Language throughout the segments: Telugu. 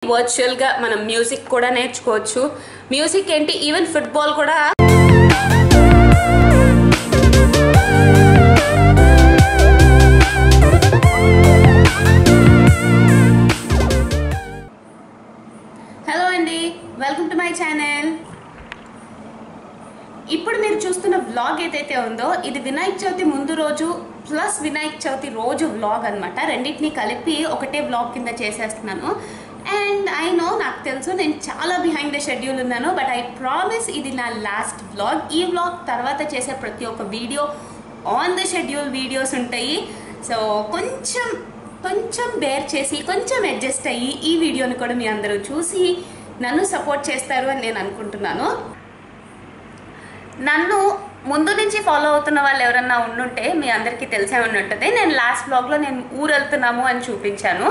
వర్చువల్గా మనం మ్యూజిక్ కూడా నేర్చుకోవచ్చు మ్యూజిక్ ఏంటి ఈవెన్ ఫుట్బాల్ కూడా హలో అండి వెల్కమ్ టు మై ఛానల్ ఇప్పుడు మీరు చూస్తున్న వ్లాగ్ ఏదైతే ఉందో ఇది వినాయక చవితి ముందు రోజు ప్లస్ వినాయక చవితి రోజు వ్లాగ్ అనమాట రెండింటిని కలిపి ఒకటే వ్లాగ్ కింద చేసేస్తున్నాను అండ్ ఐ నో నాకు తెలుసు నేను చాలా బిహైండ్ ద షెడ్యూల్ ఉన్నాను బట్ ఐ ప్రామిస్ ఇది నా లాస్ట్ వ్లాగ్ ఈ వ్లాగ్ తర్వాత చేసే ప్రతి ఒక్క video on the schedule videos ఉంటాయి సో కొంచెం కొంచెం బేర్ చేసి కొంచెం అడ్జస్ట్ అయ్యి ఈ వీడియోని కూడా మీ అందరూ చూసి నన్ను సపోర్ట్ చేస్తారు అని నేను అనుకుంటున్నాను నన్ను ముందు నుంచి ఫాలో అవుతున్న వాళ్ళు ఎవరన్నా ఉండుంటే మీ అందరికీ తెలిసే ఉన్నట్టుంది నేను లాస్ట్ బ్లాగ్లో నేను ఊరు వెళ్తున్నాము అని చూపించాను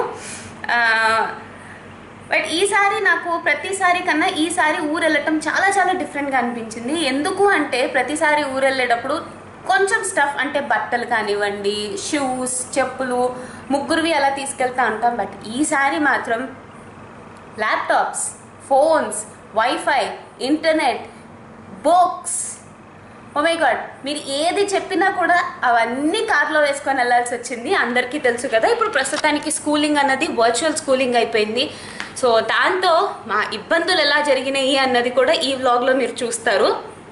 బట్ ఈసారి నాకు ప్రతిసారి కన్నా ఈసారి ఊరు వెళ్ళటం చాలా చాలా డిఫరెంట్గా అనిపించింది ఎందుకు అంటే ప్రతిసారి ఊరు వెళ్ళేటప్పుడు కొంచెం స్టఫ్ అంటే బట్టలు కానివ్వండి షూస్ చెప్పులు ముగ్గురువి అలా తీసుకెళ్తా ఉంటాం బట్ ఈసారి మాత్రం laptops phones wifi internet books oh my god మీరు ఏది చెప్పినా కూడా అవన్నీ కార్లో వేసుకొని వెళ్ళాల్సి వచ్చింది అందరికీ తెలుసు కదా ఇప్పుడు ప్రస్తుతానికి స్కూలింగ్ అన్నది వర్చువల్ స్కూలింగ్ అయిపోయింది సో దాంతో మా ఇబ్బందులు ఎలా జరిగినాయి అన్నది కూడా ఈ వ్లాగ్లో మీరు చూస్తారు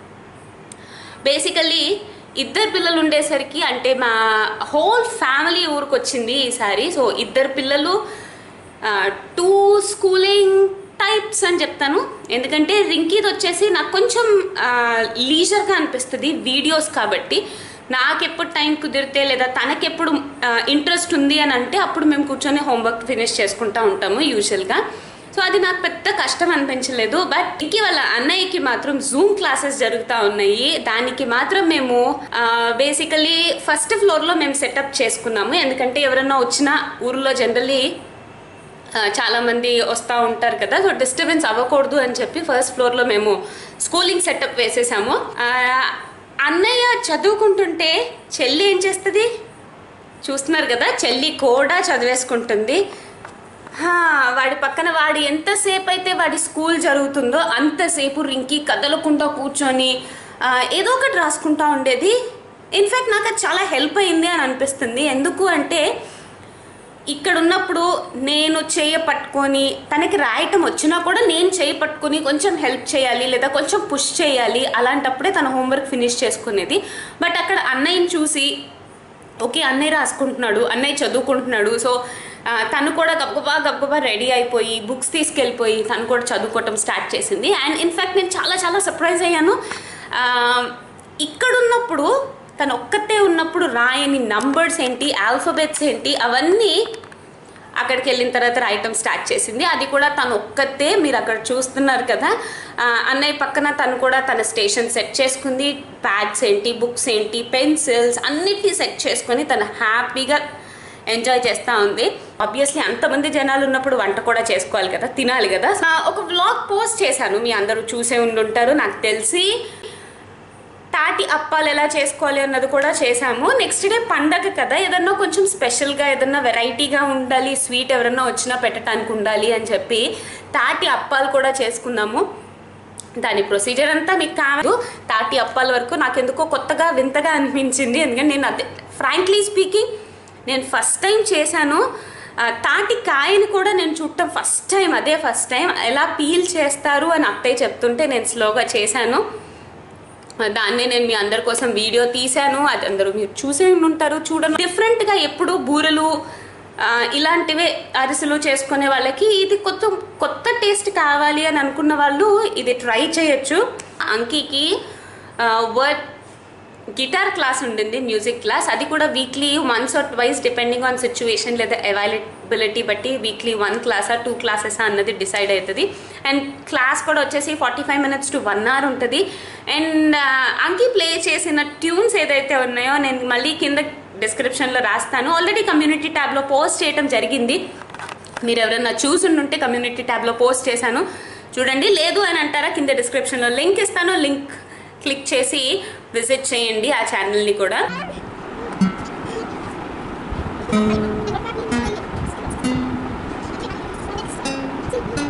బేసికల్లీ ఇద్దరు పిల్లలు ఉండేసరికి అంటే మా హోల్ ఫ్యామిలీ ఊరికి వచ్చింది ఈసారి సో ఇద్దరు పిల్లలు టూ స్కూలింగ్ టైప్స్ అని చెప్తాను ఎందుకంటే రింకీది వచ్చేసి నాకు కొంచెం లీజర్గా అనిపిస్తుంది వీడియోస్ కాబట్టి నాకు ఎప్పుడు టైం కుదిరితే లేదా తనకెప్పుడు ఇంట్రెస్ట్ ఉంది అని అంటే అప్పుడు మేము కూర్చొని హోంవర్క్ ఫినిష్ చేసుకుంటూ ఉంటాము యూజువల్గా సో అది నాకు పెద్ద కష్టం అనిపించలేదు బట్ ఇంకి వాళ్ళ అన్నయ్యకి మాత్రం జూమ్ క్లాసెస్ జరుగుతూ ఉన్నాయి దానికి మాత్రం మేము బేసికలీ ఫస్ట్ ఫ్లోర్లో మేము సెటప్ చేసుకున్నాము ఎందుకంటే ఎవరైనా వచ్చినా ఊర్లో జనరలీ చాలా మంది వస్తూ ఉంటారు కదా సో డిస్టర్బెన్స్ అవ్వకూడదు అని చెప్పి ఫస్ట్ ఫ్లోర్లో మేము స్కూలింగ్ సెటప్ వేసేసాము అన్నయ్య చదువుకుంటుంటే చెల్లి ఏం చేస్తుంది చూస్తున్నారు కదా చెల్లి కూడా చదివేసుకుంటుంది వాడి పక్కన వాడి ఎంతసేపు అయితే వాడి స్కూల్ జరుగుతుందో అంతసేపు రింకి కదలకుండా కూర్చొని ఏదో ఒకటి రాసుకుంటా ఉండేది ఇన్ఫ్యాక్ట్ నాకు అది చాలా హెల్ప్ అయింది అని అనిపిస్తుంది ఎందుకు అంటే ఇక్కడ ఉన్నప్పుడు నేను చేయ పట్టుకొని తనకి రాయటం వచ్చినా కూడా నేను చేయి పట్టుకొని కొంచెం హెల్ప్ చేయాలి లేదా కొంచెం పుష్ చేయాలి అలాంటప్పుడే తన హోంవర్క్ ఫినిష్ చేసుకునేది బట్ అక్కడ అన్నయ్యని చూసి ఓకే అన్నయ్య రాసుకుంటున్నాడు అన్నయ్య చదువుకుంటున్నాడు సో తను కూడా గబగబా గబగబా రెడీ అయిపోయి బుక్స్ తీసుకెళ్ళిపోయి తను కూడా చదువుకోవటం స్టార్ట్ చేసింది అండ్ ఇన్ఫ్యాక్ట్ నేను చాలా చాలా సర్ప్రైజ్ అయ్యాను ఇక్కడున్నప్పుడు తను ఒక్కతే ఉన్నప్పుడు రాయని నంబర్స్ ఏంటి ఆల్ఫబెట్స్ ఏంటి అవన్నీ అక్కడికి వెళ్ళిన తర్వాత రాయటం స్టార్ట్ చేసింది అది కూడా తను ఒక్కతే మీరు అక్కడ చూస్తున్నారు కదా అన్నయ్య పక్కన తను కూడా తన స్టేషన్ సెట్ చేసుకుంది ప్యాడ్స్ ఏంటి బుక్స్ ఏంటి పెన్సిల్స్ అన్నిటినీ సెట్ చేసుకొని తను హ్యాపీగా ఎంజాయ్ చేస్తూ ఉంది ఆబ్వియస్లీ అంతమంది జనాలు ఉన్నప్పుడు వంట కూడా చేసుకోవాలి కదా తినాలి కదా ఒక వ్లాగ్ పోస్ట్ చేశాను మీ అందరూ చూసే ఉండుంటారు నాకు తెలిసి తాటి అప్పాలు ఎలా చేసుకోవాలి అన్నది కూడా చేశాము నెక్స్ట్ డే పండగ కదా ఏదన్నా కొంచెం స్పెషల్గా ఏదన్నా వెరైటీగా ఉండాలి స్వీట్ ఎవరన్నా వచ్చినా పెట్టడానికి ఉండాలి అని చెప్పి తాటి అప్పాలు కూడా చేసుకున్నాము దాని ప్రొసీజర్ అంతా మీకు కాదు తాటి అప్పాల వరకు నాకు ఎందుకో కొత్తగా వింతగా అనిపించింది ఎందుకంటే నేను అదే ఫ్రాంక్లీ స్పీకింగ్ నేను ఫస్ట్ టైం చేశాను తాటి కాయని కూడా నేను చూడటం ఫస్ట్ టైం అదే ఫస్ట్ టైం ఎలా పీల్ చేస్తారు అని అత్తయ్య చెప్తుంటే నేను స్లోగా చేశాను దాన్నే నేను మీ అందరి కోసం వీడియో తీశాను అది అందరూ మీరు చూసే ఉంటారు చూడండి డిఫరెంట్గా ఎప్పుడు బూరెలు ఇలాంటివే అరిసెలు చేసుకునే వాళ్ళకి ఇది కొత్త కొత్త టేస్ట్ కావాలి అని అనుకున్న వాళ్ళు ఇది ట్రై చేయొచ్చు అంకికి వర్డ్ గిటార్ క్లాస్ ఉండింది మ్యూజిక్ క్లాస్ అది కూడా weekly once or twice depending on situation లేదా అవైలబిలిటీ బట్టి వీక్లీ వన్ క్లాసా టూ క్లాసెస్ అన్నది డిసైడ్ అవుతుంది అండ్ క్లాస్ కూడా వచ్చేసి forty five minutes to one hour ఉంటుంది అండ్ అంకి ప్లే చేసిన ట్యూన్స్ ఏదైతే ఉన్నాయో నేను మళ్ళీ కింద డిస్క్రిప్షన్లో రాస్తాను ఆల్రెడీ కమ్యూనిటీ ట్యాబ్లో పోస్ట్ చేయడం జరిగింది మీరు ఎవరైనా చూసుంటే కమ్యూనిటీ ట్యాబ్లో పోస్ట్ చేశాను చూడండి లేదు అని అంటారా కింద డిస్క్రిప్షన్లో లింక్ ఇస్తాను లింక్ క్లిక్ చేసి విజిట్ చేయండి ఆ ఛానల్ని కూడా Thank you.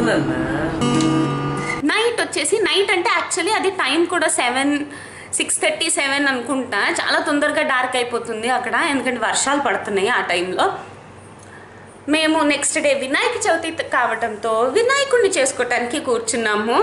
అవునన్నా నైట్ వచ్చేసి నైట్ అంటే యాక్చువల్లీ అది టైం కూడా సెవెన్ సిక్స్ థర్టీ సెవెన్ అనుకుంటా చాలా తొందరగా డార్క్ అయిపోతుంది అక్కడ ఎందుకంటే వర్షాలు పడుతున్నాయి ఆ టైంలో మేము నెక్స్ట్ డే వినాయక చవితి కావడంతో వినాయకుడిని చేసుకోవటానికి కూర్చున్నాము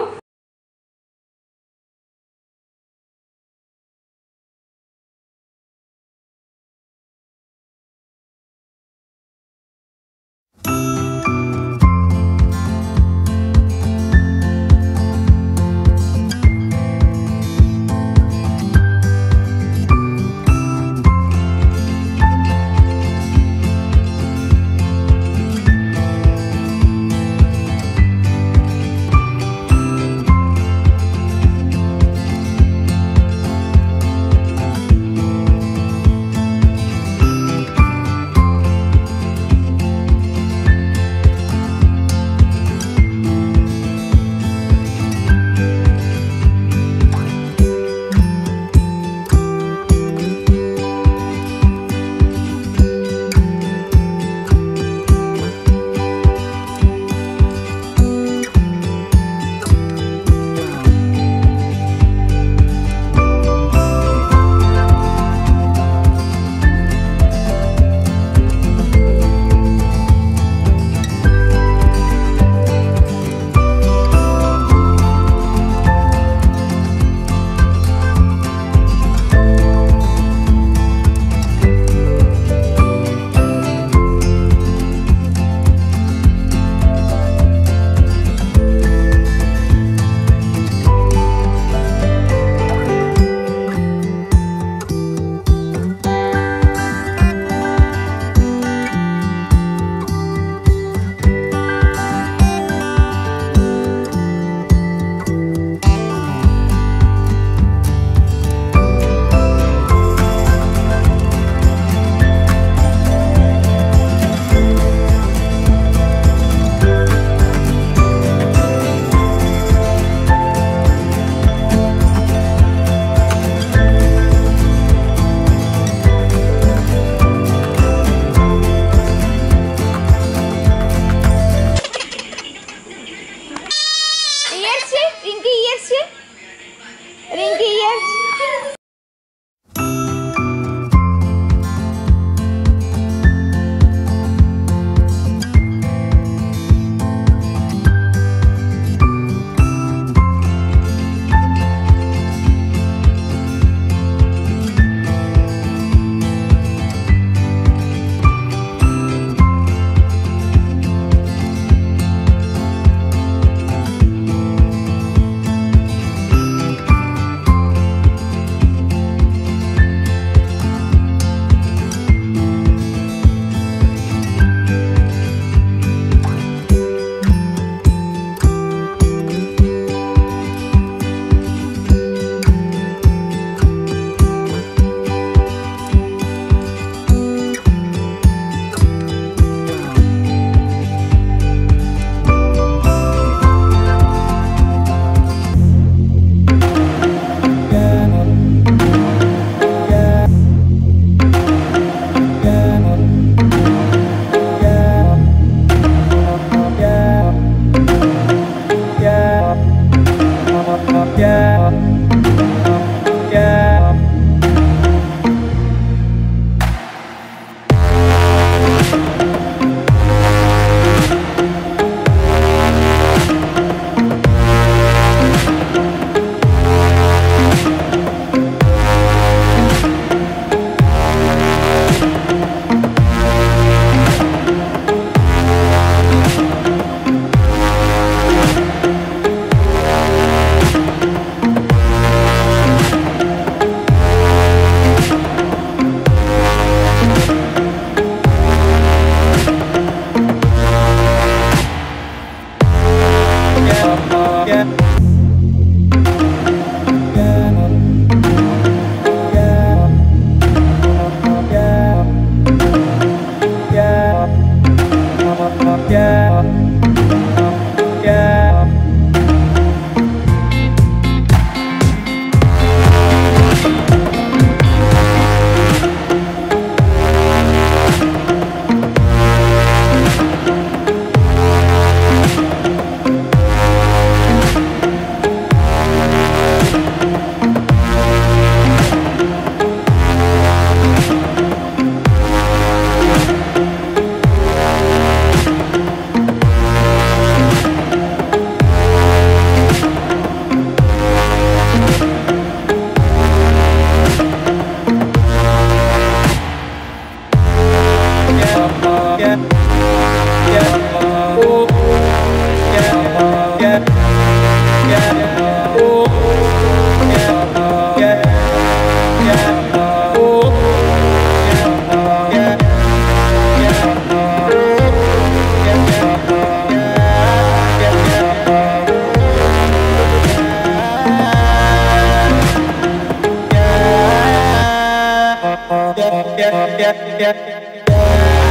yeah, yeah, yeah.